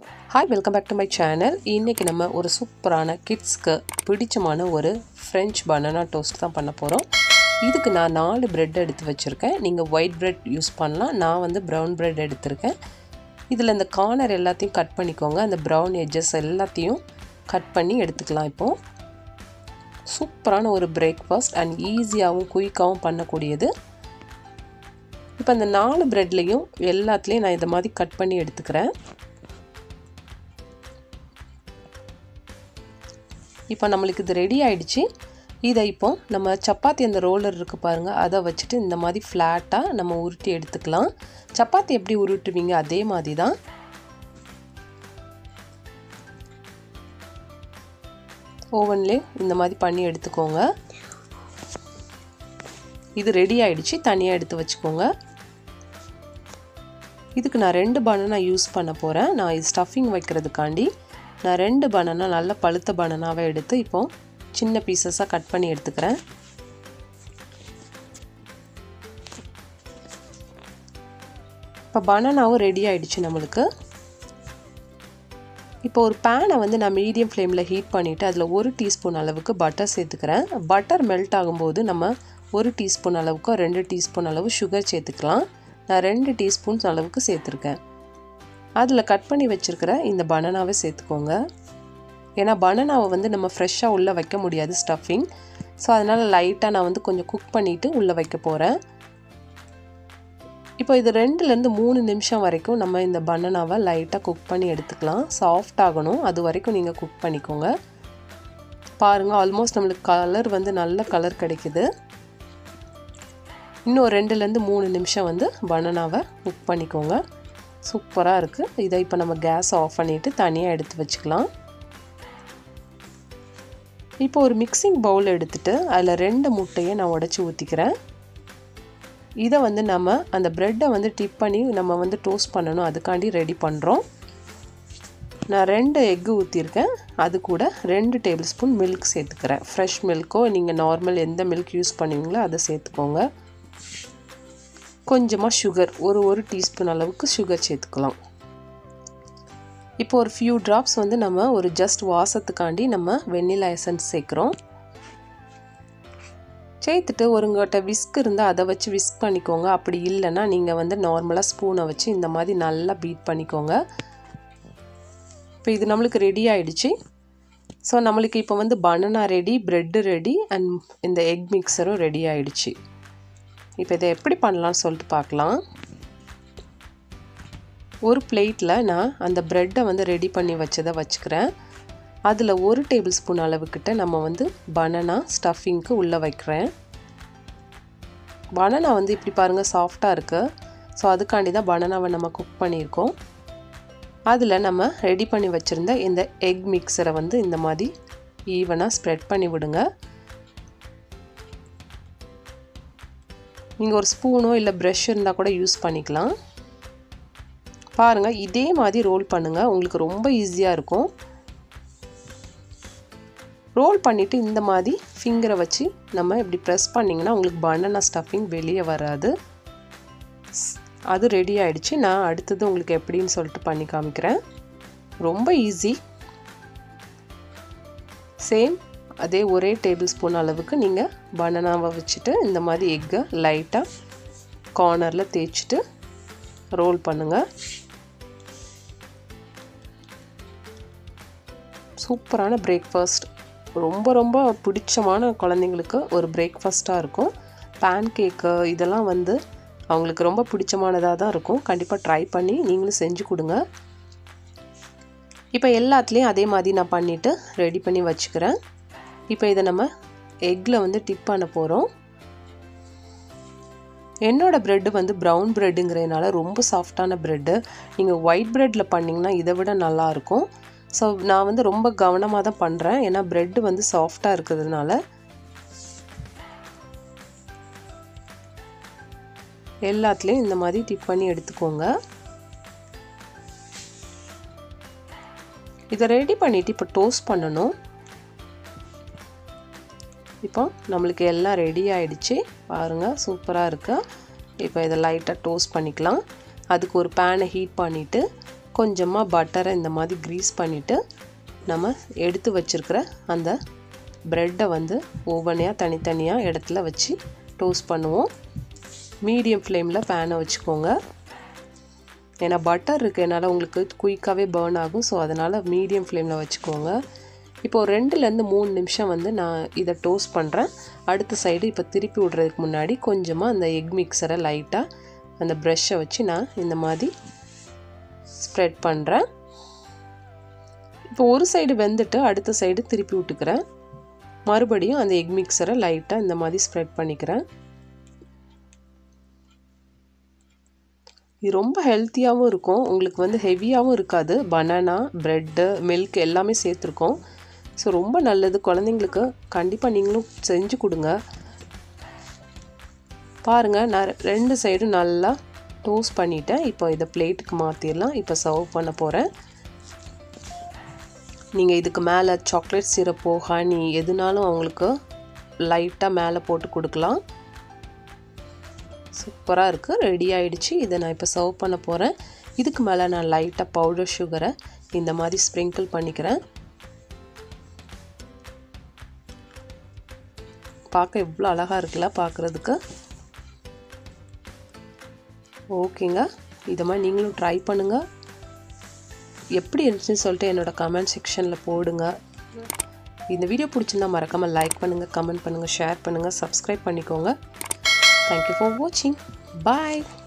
hi welcome back to my channel இன்றைக்கி நம்ம ஒரு சூப்பரான கிட்ஸ்க்கு பிடிச்சமான ஒரு ஃப்ரெஞ்ச் பனானா டோஸ்ட் தான் பண்ண போகிறோம் இதுக்கு நான் நாலு பிரெட் எடுத்து வச்சுருக்கேன் நீங்கள் ஒயிட் பிரெட் யூஸ் பண்ணலாம் நான் வந்து ப்ரௌன் பிரெட் எடுத்திருக்கேன் இதில் இந்த கார்னர் எல்லாத்தையும் கட் பண்ணிக்கோங்க அந்த ப்ரௌன் எட்ஜஸ் எல்லாத்தையும் கட் பண்ணி எடுத்துக்கலாம் இப்போது சூப்பரான ஒரு பிரேக்ஃபாஸ்ட் அண்ட் ஈஸியாகவும் குயிக்காகவும் பண்ணக்கூடியது இப்போ அந்த நாலு ப்ரெட்லேயும் எல்லாத்துலேயும் நான் இதை மாதிரி கட் பண்ணி எடுத்துக்கிறேன் இப்போ நம்மளுக்கு இது ரெடி ஆயிடுச்சு இதை இப்போ நம்ம சப்பாத்தி அந்த ரோலர் இருக்குது பாருங்கள் அதை வச்சுட்டு இந்த மாதிரி ஃப்ளாட்டாக நம்ம உருட்டி எடுத்துக்கலாம் சப்பாத்தி எப்படி உருட்டுவீங்க அதே மாதிரி தான் ஓவன்லே இந்த மாதிரி பண்ணி எடுத்துக்கோங்க இது ரெடி ஆயிடுச்சு தனியாக எடுத்து வச்சுக்கோங்க இதுக்கு நான் ரெண்டு பனானா யூஸ் பண்ண போகிறேன் நான் இது ஸ்டஃபிங் வைக்கிறதுக்காண்டி நான் ரெண்டு பனானா நல்ல பழுத்த பனானாவை எடுத்து இப்போ சின்ன பீசஸாக கட் பண்ணி எடுத்துக்கிறேன் இப்போ பனானாவும் ரெடி ஆயிடுச்சு நம்மளுக்கு இப்போ ஒரு பேனை வந்து நான் மீடியம் ஃப்ளேமில் ஹீட் பண்ணிவிட்டு அதில் ஒரு டீஸ்பூன் அளவுக்கு பட்டர் சேர்த்துக்கிறேன் பட்டர் மெல்ட் ஆகும்போது நம்ம ஒரு டீஸ்பூன் அளவுக்கு ரெண்டு டீஸ்பூன் அளவு சுகர் சேர்த்துக்கலாம் நான் ரெண்டு டீஸ்பூன்ஸ் அளவுக்கு சேர்த்துருக்கேன் அதில் கட் பண்ணி வச்சுருக்கிற இந்த பனானாவை சேர்த்துக்கோங்க ஏன்னா பனானாவை வந்து நம்ம ஃப்ரெஷ்ஷாக உள்ளே வைக்க முடியாது ஸ்டஃபிங் ஸோ அதனால் லைட்டாக நான் வந்து கொஞ்சம் குக் பண்ணிவிட்டு உள்ளே வைக்க போகிறேன் இப்போ இது ரெண்டுலேருந்து மூணு நிமிஷம் வரைக்கும் நம்ம இந்த பனானாவை லைட்டாக குக் பண்ணி எடுத்துக்கலாம் சாஃப்ட் ஆகணும் அது வரைக்கும் நீங்கள் குக் பண்ணிக்கோங்க பாருங்கள் ஆல்மோஸ்ட் நம்மளுக்கு கலர் வந்து நல்ல கலர் கிடைக்குது இன்னும் ரெண்டுலேருந்து மூணு நிமிஷம் வந்து பனானாவை குக் பண்ணிக்கோங்க சூப்பராக இருக்குது இதை இப்போ நம்ம கேஸ் ஆஃப் பண்ணிவிட்டு தனியாக எடுத்து வச்சுக்கலாம் இப்போ ஒரு மிக்சிங் பவுல் எடுத்துகிட்டு அதில் ரெண்டு முட்டையை நான் உடச்சி ஊற்றிக்கிறேன் இதை வந்து நம்ம அந்த ப்ரெட்டை வந்து டிப் பண்ணி நம்ம வந்து டோஸ்ட் பண்ணணும் அதுக்காண்டி ரெடி பண்ணுறோம் நான் ரெண்டு எக்கு ஊற்றிருக்கேன் அது கூட ரெண்டு டேபிள் ஸ்பூன் மில்க் சேர்த்துக்கிறேன் ஃப்ரெஷ் மில்க்கோ நீங்கள் நார்மல் எந்த மில்க் யூஸ் பண்ணுவீங்களோ அதை சேர்த்துக்கோங்க கொஞ்சமாக சுகர் ஒரு ஒரு டீஸ்பூன் அளவுக்கு சுகர் சேர்த்துக்கலாம் இப்போ ஒரு ஃபியூ ட்ராப்ஸ் வந்து நம்ம ஒரு ஜஸ்ட் வாசத்துக்காண்டி நம்ம வெண்ணிலா எசன்ஸ் சேர்க்குறோம் சேர்த்துட்டு ஒருங்கிட்ட விஸ்க் இருந்தால் அதை வச்சு விஸ்க் பண்ணிக்கோங்க அப்படி இல்லைன்னா நீங்கள் வந்து நார்மலாக ஸ்பூனை வச்சு இந்த மாதிரி நல்லா பீட் பண்ணிக்கோங்க இப்போ இது நம்மளுக்கு ரெடி ஆயிடுச்சு ஸோ நம்மளுக்கு இப்போ வந்து banana ready bread ready and இந்த எக் மிக்சரும் ரெடி ஆயிடுச்சு இப்போ இதை எப்படி பண்ணலாம்னு சொல்லிட்டு பார்க்கலாம் ஒரு பிளேட்டில் நான் அந்த ப்ரெட்டை வந்து ரெடி பண்ணி வச்சதை வச்சுக்கிறேன் அதில் ஒரு டேபிள் ஸ்பூன் அளவுக்கிட்ட நம்ம வந்து பனானா ஸ்டஃபிங்க்கு உள்ளே வைக்கிறேன் பனானா வந்து இப்படி பாருங்கள் சாஃப்டாக இருக்குது ஸோ அதுக்காண்டி தான் பனானாவை நம்ம குக் பண்ணியிருக்கோம் அதில் நம்ம ரெடி பண்ணி வச்சுருந்த இந்த எக் மிக்சரை வந்து இந்த மாதிரி ஈவனாக ஸ்ப்ரெட் பண்ணி விடுங்க நீங்கள் ஒரு ஸ்பூனோ இல்லை ப்ரெஷ் இருந்தால் கூட யூஸ் பண்ணிக்கலாம் பாருங்கள் இதே மாதிரி ரோல் பண்ணுங்கள் உங்களுக்கு ரொம்ப ஈஸியாக இருக்கும் ரோல் பண்ணிவிட்டு இந்த மாதிரி ஃபிங்கரை வச்சு நம்ம இப்படி ப்ரெஸ் பண்ணிங்கன்னா உங்களுக்கு பனானா ஸ்டஃபிங் வெளியே வராது அது ரெடி ஆகிடுச்சு நான் அடுத்தது உங்களுக்கு எப்படின்னு சொல்லிட்டு பண்ணி காமிக்கிறேன் ரொம்ப ஈஸி சேம் அதே ஒரே டேபிள் ஸ்பூன் அளவுக்கு நீங்கள் பனானாவை வச்சுட்டு இந்த மாதிரி எக்கை லைட்டாக கார்னரில் தேய்ச்சிட்டு ரோல் பண்ணுங்கள் சூப்பரான பிரேக்ஃபாஸ்ட் ரொம்ப ரொம்ப பிடிச்சமான குழந்தைங்களுக்கு ஒரு பிரேக்ஃபாஸ்ட்டாக இருக்கும் பேன் கேக்கு இதெல்லாம் வந்து அவங்களுக்கு ரொம்ப பிடிச்சமானதாக தான் இருக்கும் கண்டிப்பாக ட்ரை பண்ணி நீங்களும் செஞ்சு கொடுங்க இப்போ எல்லாத்துலேயும் அதே மாதிரி நான் பண்ணிவிட்டு ரெடி பண்ணி வச்சுக்கிறேன் இப்போ இதை நம்ம எக்கில் வந்து டிப் பண்ண போகிறோம் என்னோடய ப்ரெட்டு வந்து ப்ரௌன் ப்ரெட்டுங்கிறதுனால ரொம்ப சாஃப்டான ப்ரெட்டு நீங்கள் ஒயிட் ப்ரெட்டில் பண்ணிங்கன்னா இதை விட நல்லாயிருக்கும் ஸோ நான் வந்து ரொம்ப கவனமாக தான் பண்ணுறேன் ஏன்னா ப்ரெட்டு வந்து சாஃப்டாக இருக்கிறதுனால எல்லாத்துலேயும் இந்த மாதிரி டிப் பண்ணி எடுத்துக்கோங்க இதை ரெடி பண்ணிவிட்டு இப்போ டோஸ்ட் பண்ணணும் இப்போ நம்மளுக்கு எல்லாம் ரெடி ஆகிடுச்சு பாருங்கள் சூப்பராக இருக்குது இப்போ இதை லைட்டாக டோஸ்ட் பண்ணிக்கலாம் அதுக்கு ஒரு பேனை ஹீட் பண்ணிவிட்டு கொஞ்சமாக பட்டரை இந்த மாதிரி க்ரீஸ் பண்ணிவிட்டு நம்ம எடுத்து வச்சுருக்கிற அந்த ப்ரெட்டை வந்து ஒவ்வொன்றையாக தனித்தனியாக இடத்துல வச்சு டோஸ்ட் பண்ணுவோம் மீடியம் ஃப்ளேமில் பேனை வச்சுக்கோங்க ஏன்னா பட்டர் இருக்கனால உங்களுக்கு குயிக்காகவே பேர்ன் ஆகும் ஸோ அதனால் மீடியம் ஃப்ளேமில் வச்சுக்கோங்க இப்போது ரெண்டுலேருந்து மூணு நிமிஷம் வந்து நான் இதை டோஸ்ட் பண்ணுறேன் அடுத்த சைடு இப்போ திருப்பி விடுறதுக்கு முன்னாடி கொஞ்சமாக அந்த எக் மிக்சரை லைட்டாக அந்த ப்ரெஷ்ஷை வச்சு நான் இந்த மாதிரி ஸ்ப்ரெட் பண்ணுறேன் இப்போ ஒரு சைடு வெந்துட்டு அடுத்த சைடு திருப்பி விட்டுக்கிறேன் மறுபடியும் அந்த எக் மிக்சரை லைட்டாக இந்த மாதிரி ஸ்ப்ரெட் பண்ணிக்கிறேன் இது ரொம்ப ஹெல்த்தியாகவும் இருக்கும் உங்களுக்கு வந்து ஹெவியாகவும் இருக்காது பனானா ப்ரெட்டு மில்க் எல்லாமே சேர்த்துருக்கோம் ஸோ ரொம்ப நல்லது குழந்தைங்களுக்கு கண்டிப்பாக நீங்களும் செஞ்சு கொடுங்க பாருங்கள் நான் ரெண்டு சைடும் நல்லா டோஸ்ட் பண்ணிட்டேன் இப்போ இதை பிளேட்டுக்கு மாற்றிடலாம் இப்போ சர்வ் பண்ண போகிறேன் நீங்கள் இதுக்கு மேலே சாக்லேட் சிரப்போ ஹனி எதுனாலும் அவங்களுக்கு லைட்டாக மேலே போட்டு கொடுக்கலாம் சூப்பராக இருக்குது ரெடி ஆகிடுச்சு இதை நான் இப்போ சர்வ் பண்ண போகிறேன் இதுக்கு மேலே நான் லைட்டாக பவுடர் சுகரை இந்த மாதிரி ஸ்ப்ரிங்கிள் பண்ணிக்கிறேன் பார்க்க எவ்வளோ அழகாக இருக்குல்ல பார்க்குறதுக்கு ஓகேங்க இதை மாதிரி நீங்களும் ட்ரை பண்ணுங்கள் எப்படி இருந்துச்சுன்னு சொல்லிட்டு என்னோடய கமெண்ட் செக்ஷனில் போடுங்க இந்த வீடியோ பிடிச்சிருந்தா மறக்காமல் லைக் பண்ணுங்கள் கமெண்ட் பண்ணுங்கள் ஷேர் பண்ணுங்கள் சப்ஸ்கிரைப் பண்ணிக்கோங்க தேங்க்யூ ஃபார் வாட்சிங் பாய்